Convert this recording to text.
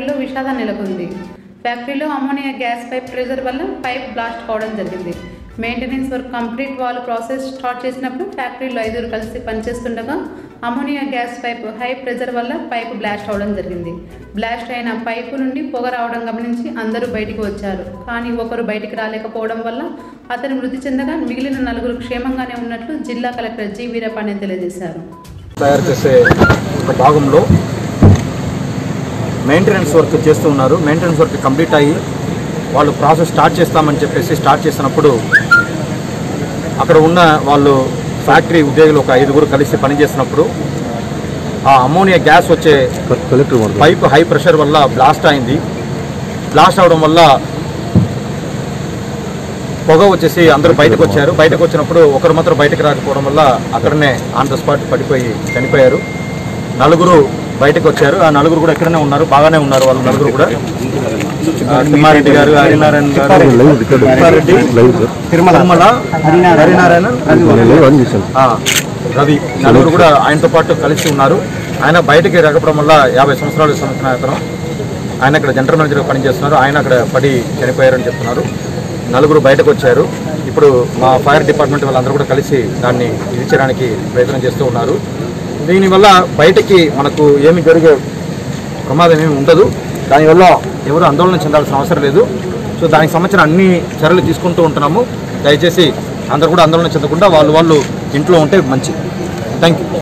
ఫ్యాక్టరీలో విషాదం నెలకొంది ఫ్యాక్టరీలో అమోనియా గ్యాస్ పైప్ ప్రెజర్ వల్ల పైప్ బ్లాస్ట్ కావడం జరిగింది మెయింటెనెన్స్ వర్క్ కంప్లీట్ వాళ్ళు ప్రాసెస్ స్టార్ట్ చేసినప్పుడు ఫ్యాక్టరీలో ఐదుగురు కలిసి పనిచేస్తుండగా ammonia gas pipe high pressure వల్ల పైప్ బ్లాస్ట్ అవడం జరిగింది బ్లాస్ట్ అయిన పైపు నుండి పొగ రావడం గమనించి అందరూ బయటికి వచ్చారు కానీ ఒకరు బయటికి రాలేకపోవడం వల్ల అతను మృతి చెందగా మిగిలిన నలుగురు క్షేమంగానే ఉన్నట్లు జిల్లా కలెక్టర్ జి వీరపాండే తెలియజేశారు తయారు చేసే ఒక భాగంలో మెయింటెనెన్స్ వర్క్ చేస్తూ ఉన్నారు మెయింటెనెన్స్ వర్క్ కంప్లీట్ అయ్యి వాళ్ళు ప్రాసెస్ స్టార్ట్ చేస్తామని చెప్పేసి స్టార్ట్ చేసినప్పుడు అక్కడ ఉన్న వాళ్ళు ఫ్యాక్టరీ ఉద్యోగులు ఒక ఐదుగురు కలిసి పనిచేసినప్పుడు ఆ అమోనియా గ్యాస్ వచ్చే పైప్ హై ప్రెషర్ వల్ల బ్లాస్ట్ అయింది బ్లాస్ట్ అవడం వల్ల పొగ వచ్చేసి అందరూ బయటకు వచ్చారు బయటకు వచ్చినప్పుడు ఒకరు మాత్రం బయటకు రాకపోవడం వల్ల అక్కడనే ఆన్ ద స్పాట్ పడిపోయి చనిపోయారు నలుగురు బయటకు వచ్చారు ఆ నలుగురు కూడా ఇక్కడనే ఉన్నారు బాగానే ఉన్నారు వాళ్ళు నలుగురు కూడా ఆ, తిమ్మారెడ్డి గారు హరినారాయణ గారు తిమ్మారెడ్డి తిరుమల హరినారాయణ ఆ, రవి నలుగురు కూడా ఆయనతో పాటు కలిసి ఉన్నారు ఆయన బయటికి రాకపోవడం వల్ల యాభై సంవత్సరాలు సంవత్సరం అతను ఆయన అక్కడ జనరల్ మేనేజర్గా పనిచేస్తున్నారు ఆయన అక్కడ పడి చనిపోయారని చెప్తున్నారు నలుగురు బయటకు వచ్చారు ఇప్పుడు మా ఫైర్ డిపార్ట్మెంట్ వాళ్ళందరూ కూడా కలిసి దాన్ని ఇది చేయడానికి ప్రయత్నం చేస్తూ ఉన్నారు దీనివల్ల బయటకి మనకు ఏమి జరిగే ప్రమాదం ఏమి ఉండదు దానివల్ల ఎవరు ఆందోళన చెందాల్సిన అవసరం లేదు సో దానికి సంబంధించిన అన్ని చర్యలు తీసుకుంటూ ఉంటున్నాము దయచేసి అందరూ కూడా ఆందోళన చెందకుండా వాళ్ళు వాళ్ళు ఇంట్లో ఉంటే మంచిది థ్యాంక్ యూ